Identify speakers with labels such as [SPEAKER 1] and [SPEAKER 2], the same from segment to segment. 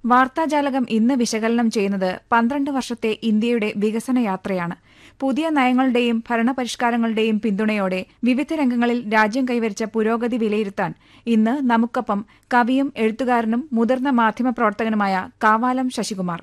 [SPEAKER 1] വാർത്താജാലകം ഇന്ന് വിശകലനം ചെയ്യുന്നത് പന്ത്രണ്ട് വർഷത്തെ ഇന്ത്യയുടെ വികസന യാത്രയാണ് പുതിയ നയങ്ങളുടെയും ഭരണപരിഷ്കാരങ്ങളുടെയും പിന്തുണയോടെ വിവിധ രംഗങ്ങളിൽ രാജ്യം കൈവരിച്ച പുരോഗതി വിലയിരുത്താൻ ഇന്ന് നമുക്കൊപ്പം കവിയും എഴുത്തുകാരനും മുതിർന്ന മാധ്യമപ്രവർത്തകനുമായ കാവാലം ശശികുമാർ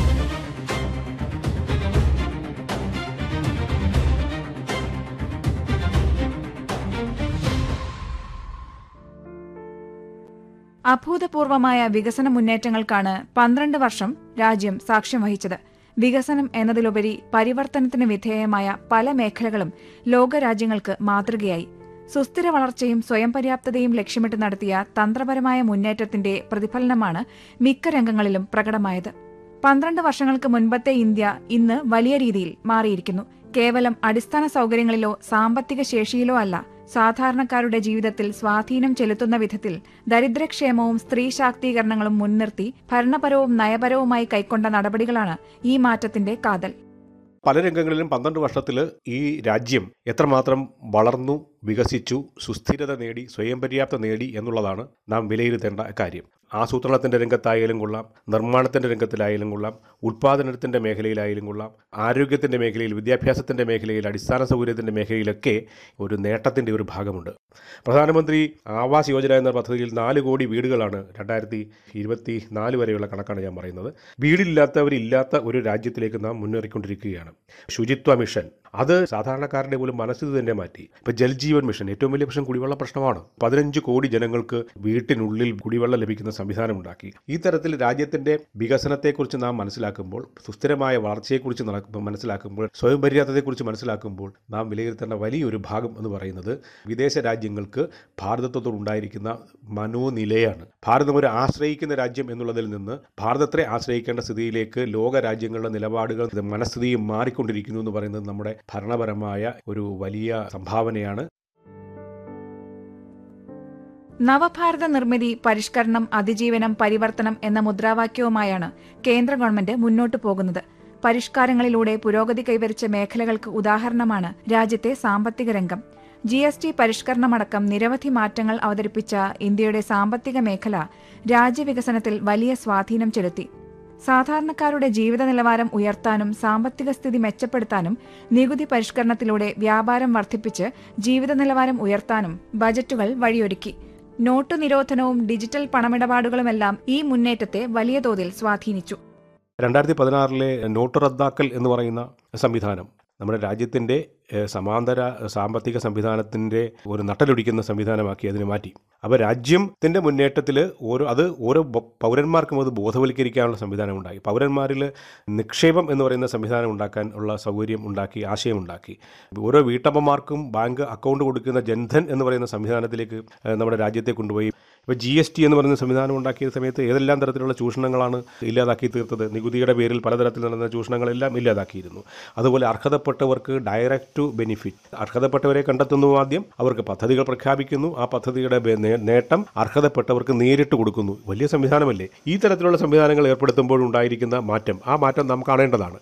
[SPEAKER 1] അഭൂതപൂർവമായ വികസന മുന്നേറ്റങ്ങൾക്കാണ് പന്ത്രണ്ട് വർഷം രാജ്യം സാക്ഷ്യം വഹിച്ചത് വികസനം എന്നതിലുപരി പരിവർത്തനത്തിന് വിധേയമായ പല മേഖലകളും ലോകരാജ്യങ്ങൾക്ക് മാതൃകയായി സുസ്ഥിര വളർച്ചയും സ്വയം പര്യാപ്തതയും ലക്ഷ്യമിട്ട് നടത്തിയ തന്ത്രപരമായ മുന്നേറ്റത്തിന്റെ പ്രതിഫലനമാണ് മിക്ക രംഗങ്ങളിലും പ്രകടമായത് പന്ത്രണ്ട് വർഷങ്ങൾക്ക് മുൻപത്തെ ഇന്ത്യ ഇന്ന് വലിയ രീതിയിൽ മാറിയിരിക്കുന്നു കേവലം അടിസ്ഥാന സൗകര്യങ്ങളിലോ സാമ്പത്തിക ശേഷിയിലോ അല്ല സാധാരണക്കാരുടെ ജീവിതത്തിൽ സ്വാധീനം ചെലുത്തുന്ന വിധത്തിൽ ദരിദ്രക്ഷേമവും സ്ത്രീ ശാക്തീകരണങ്ങളും മുൻനിർത്തി ഭരണപരവും നയപരവുമായി കൈക്കൊണ്ട നടപടികളാണ് ഈ മാറ്റത്തിന്റെ കാതൽ
[SPEAKER 2] പല രംഗങ്ങളിലും പന്ത്രണ്ട് വർഷത്തിൽ ഈ രാജ്യം എത്രമാത്രം വളർന്നു വികസിച്ചു സുസ്ഥിരത നേടി സ്വയം പര്യാപ്ത നേടി എന്നുള്ളതാണ് നാം വിലയിരുത്തേണ്ട കാര്യം ആസൂത്രണത്തിൻ്റെ രംഗത്തായാലും കൊള്ളാം നിർമ്മാണത്തിൻ്റെ രംഗത്തിലായാലും കൊള്ളാം ഉൽപ്പാദനത്തിൻ്റെ മേഖലയിലായാലും കൊള്ളാം ആരോഗ്യത്തിൻ്റെ മേഖലയിൽ വിദ്യാഭ്യാസത്തിൻ്റെ മേഖലയിൽ അടിസ്ഥാന സൗകര്യത്തിൻ്റെ മേഖലയിലൊക്കെ ഒരു നേട്ടത്തിൻ്റെ ഒരു ഭാഗമുണ്ട് പ്രധാനമന്ത്രി ആവാസ് യോജന എന്ന പദ്ധതിയിൽ നാല് കോടി വീടുകളാണ് രണ്ടായിരത്തി ഇരുപത്തി നാല് വരെയുള്ള കണക്കാണ് ഞാൻ പറയുന്നത് വീടില്ലാത്തവരില്ലാത്ത ഒരു രാജ്യത്തിലേക്ക് നാം മുന്നേറിക്കൊണ്ടിരിക്കുകയാണ് ശുചിത്വ മിഷൻ അത് സാധാരണക്കാരൻ്റെ പോലും മനസ്സിൽ തന്നെ മാറ്റി ഇപ്പം ജൽജീവൻ മിഷൻ ഏറ്റവും വലിയ പ്രശ്നം കുടിവെള്ള പ്രശ്നമാണ് പതിനഞ്ച് കോടി ജനങ്ങൾക്ക് വീട്ടിനുള്ളിൽ കുടിവെള്ളം ലഭിക്കുന്ന സംവിധാനം ഉണ്ടാക്കി ഈ തരത്തിൽ രാജ്യത്തിൻ്റെ വികസനത്തെക്കുറിച്ച് നാം മനസ്സിലാക്കുമ്പോൾ സുസ്ഥിരമായ വളർച്ചയെക്കുറിച്ച് നടക്കുമ്പോൾ മനസ്സിലാക്കുമ്പോൾ സ്വയം പര്യാപ്തതയെക്കുറിച്ച് മനസ്സിലാക്കുമ്പോൾ നാം വിലയിരുത്തേണ്ട വലിയൊരു ഭാഗം എന്ന് പറയുന്നത് വിദേശ രാജ്യങ്ങൾക്ക് ഭാരതത്തോട് ഉണ്ടായിരിക്കുന്ന മനോനിലയാണ് ഭാരതം ഒരു ആശ്രയിക്കുന്ന രാജ്യം എന്നുള്ളതിൽ നിന്ന് ഭാരതത്തെ ആശ്രയിക്കേണ്ട സ്ഥിതിയിലേക്ക് ലോക രാജ്യങ്ങളുടെ നിലപാടുകൾ മനസ്ഥിതിയും മാറിക്കൊണ്ടിരിക്കുന്നു എന്ന് പറയുന്നത് നമ്മുടെ ഭരണപരമായ ഒരു വലിയ സംഭാവനയാണ്
[SPEAKER 1] നവഭാരത നിർമ്മിതി പരിഷ്കരണം അതിജീവനം പരിവർത്തനം എന്ന മുദ്രാവാക്യവുമായാണ് കേന്ദ്ര ഗവൺമെന്റ് മുന്നോട്ടു പോകുന്നത് പരിഷ്കാരങ്ങളിലൂടെ പുരോഗതി കൈവരിച്ച മേഖലകൾക്ക് ഉദാഹരണമാണ് രാജ്യത്തെ സാമ്പത്തിക രംഗം ജി എസ് ടി പരിഷ്കരണമടക്കം നിരവധി മാറ്റങ്ങൾ അവതരിപ്പിച്ച ഇന്ത്യയുടെ സാമ്പത്തിക മേഖല രാജ്യവികസനത്തിൽ വലിയ സ്വാധീനം ചെലുത്തി സാധാരണക്കാരുടെ ജീവിത നിലവാരം ഉയർത്താനും സാമ്പത്തിക സ്ഥിതി മെച്ചപ്പെടുത്താനും നികുതി പരിഷ്കരണത്തിലൂടെ വ്യാപാരം വർദ്ധിപ്പിച്ച് ജീവിത നിലവാരം ഉയർത്താനും ബജറ്റുകൾ വഴിയൊരുക്കി നോട്ടു നിരോധനവും ഡിജിറ്റൽ പണമിടപാടുകളുമെല്ലാം ഈ മുന്നേറ്റത്തെ വലിയ തോതിൽ സ്വാധീനിച്ചു
[SPEAKER 2] രണ്ടായിരത്തി പതിനാറിലെ നോട്ട് റദ്ദാക്കൽ എന്ന് പറയുന്ന സംവിധാനം നമ്മുടെ രാജ്യത്തിൻ്റെ ഏഹ്, സമാന്തര സാമ്പത്തിക സംവിധാനത്തിൻ്റെ ഒരു നട്ടലൊടിക്കുന്ന സംവിധാനമാക്കി അതിനെ മാറ്റി അപ്പോൾ രാജ്യത്തിൻ്റെ മുന്നേറ്റത്തിൽ ഓരോ അത് ഓരോ ബ- പൗരന്മാർക്കും അത് ബോധവൽക്കരിക്കാനുള്ള സംവിധാനം ഉണ്ടായി പൗരന്മാരിൽ നിക്ഷേപം എന്ന് പറയുന്ന സംവിധാനം ഉണ്ടാക്കാൻ ഉള്ള സൗകര്യം ഉണ്ടാക്കി ആശയമുണ്ടാക്കി ഓരോ വീട്ടമ്മമാർക്കും ബാങ്ക് അക്കൗണ്ട് കൊടുക്കുന്ന ജൻധൻ എന്ന് പറയുന്ന സംവിധാനത്തിലേക്ക് ഏഹ്, നമ്മുടെ രാജ്യത്തെ കൊണ്ടുപോയി ഇപ്പോൾ ജി എസ് ടി എന്ന് പറയുന്ന സംവിധാനം ഉണ്ടാക്കിയ സമയത്ത് ഏതെല്ലാം തരത്തിലുള്ള ചൂഷണങ്ങളാണ് ഇല്ലാതാക്കി തീർത്തത് നികുതിയുടെ പേരിൽ പലതരത്തിൽ നടന്ന ചൂഷണങ്ങളെല്ലാം ഇല്ലാതാക്കിയിരുന്നു അതുപോലെ അർഹതപ്പെട്ടവർക്ക് ഡയറക്റ്റ് ടു ബെനിഫിറ്റ് അർഹതപ്പെട്ടവരെ കണ്ടെത്തുന്നു ആദ്യം അവർക്ക് പദ്ധതികൾ പ്രഖ്യാപിക്കുന്നു ആ പദ്ധതിയുടെ ബെ- നേ- നേട്ടം അർഹതപ്പെട്ടവർക്ക് നേരിട്ട് കൊടുക്കുന്നു വലിയ സംവിധാനമല്ലേ ഈ തരത്തിലുള്ള സംവിധാനങ്ങൾ ഏർപ്പെടുത്തുമ്പോഴുണ്ടായിരിക്കുന്ന മാറ്റം ആ മാറ്റം നാം കാണേണ്ടതാണ്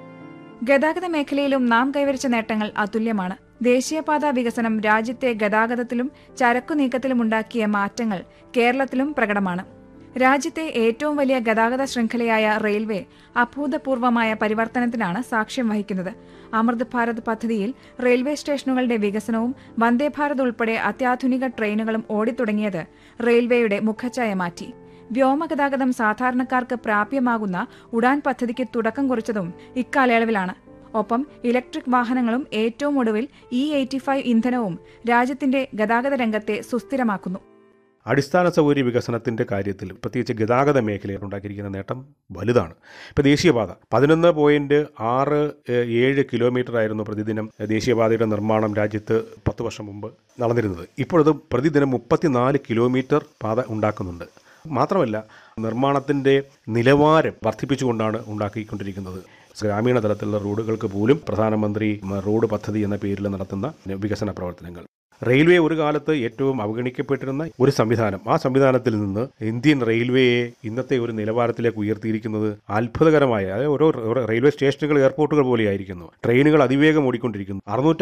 [SPEAKER 1] ഗതാഗത മേഖലയിലും നാം കൈവരിച്ച നേട്ടങ്ങൾ അതുല്യമാണ് ദേശീയപാത വികസനം രാജ്യത്തെ ഗതാഗതത്തിലും ചരക്കു നീക്കത്തിലും ഉണ്ടാക്കിയ മാറ്റങ്ങൾ കേരളത്തിലും പ്രകടമാണ് രാജ്യത്തെ ഏറ്റവും വലിയ ഗതാഗത ശൃംഖലയായ റെയിൽവേ അഭൂതപൂർവമായ പരിവർത്തനത്തിനാണ് സാക്ഷ്യം വഹിക്കുന്നത് അമൃത് ഭാരത് പദ്ധതിയിൽ റെയിൽവേ സ്റ്റേഷനുകളുടെ വികസനവും വന്ദേ ഭാരത് ഉൾപ്പെടെ അത്യാധുനിക ട്രെയിനുകളും ഓടിത്തുടങ്ങിയത് റെയിൽവേയുടെ മുഖച്ഛായ മാറ്റി വ്യോമഗതാഗതം സാധാരണക്കാർക്ക് പ്രാപ്യമാകുന്ന ഉഡാൻ പദ്ധതിക്ക് തുടക്കം കുറിച്ചതും ഇക്കാലയളവിലാണ് ഒപ്പം ഇലക്ട്രിക് വാഹനങ്ങളും ഏറ്റവും ഒടുവിൽ ഇ എയ്റ്റി ഫൈവ് ഇന്ധനവും രാജ്യത്തിന്റെ ഗതാഗത രംഗത്തെ സുസ്ഥിരമാക്കുന്നു
[SPEAKER 2] അടിസ്ഥാന സൗകര്യ വികസനത്തിൻ്റെ കാര്യത്തിൽ പ്രത്യേകിച്ച് ഗതാഗത മേഖലയിൽ ഉണ്ടാക്കിയിരിക്കുന്ന നേട്ടം വലുതാണ് ഇപ്പോൾ ദേശീയപാത പതിനൊന്ന് പോയിൻറ്റ് ആറ് ഏഹ്, ഏഴ് കിലോമീറ്റർ ആയിരുന്നു പ്രതിദിനം ദേശീയപാതയുടെ നിർമ്മാണം രാജ്യത്ത് പത്ത് വർഷം മുമ്പ് നടന്നിരുന്നത് ഇപ്പോഴത് പ്രതിദിനം മുപ്പത്തിനാല് കിലോമീറ്റർ പാത ഉണ്ടാക്കുന്നുണ്ട് മാത്രമല്ല നിർമ്മാണത്തിൻ്റെ നിലവാരം വർദ്ധിപ്പിച്ചുകൊണ്ടാണ് ഉണ്ടാക്കിക്കൊണ്ടിരിക്കുന്നത് ഗ്രാമീണ തലത്തിലുള്ള റോഡുകൾക്ക് പോലും പ്രധാനമന്ത്രി റോഡ് പദ്ധതി എന്ന പേരിൽ നടത്തുന്ന വികസന പ്രവർത്തനങ്ങൾ റെയിൽവേ ഒരു കാലത്ത് ഏറ്റവും അവഗണിക്കപ്പെട്ടിരുന്ന ഒരു സംവിധാനം ആ സംവിധാനത്തിൽ നിന്ന് ഇന്ത്യൻ റെയിൽവേയെ ഇന്നത്തെ ഒരു നിലവാരത്തിലേക്ക് ഉയർത്തിയിരിക്കുന്നത് അത്ഭുതകരമായ അതായത് ഓരോ ഓരോ റെയിൽവേ സ്റ്റേഷനുകൾ എയർപോർട്ടുകൾ പോലെയായിരിക്കുന്നു ട്രെയിനുകൾ അതിവേഗം ഓടിക്കൊണ്ടിരിക്കുന്നു അറുന്നൂറ്റി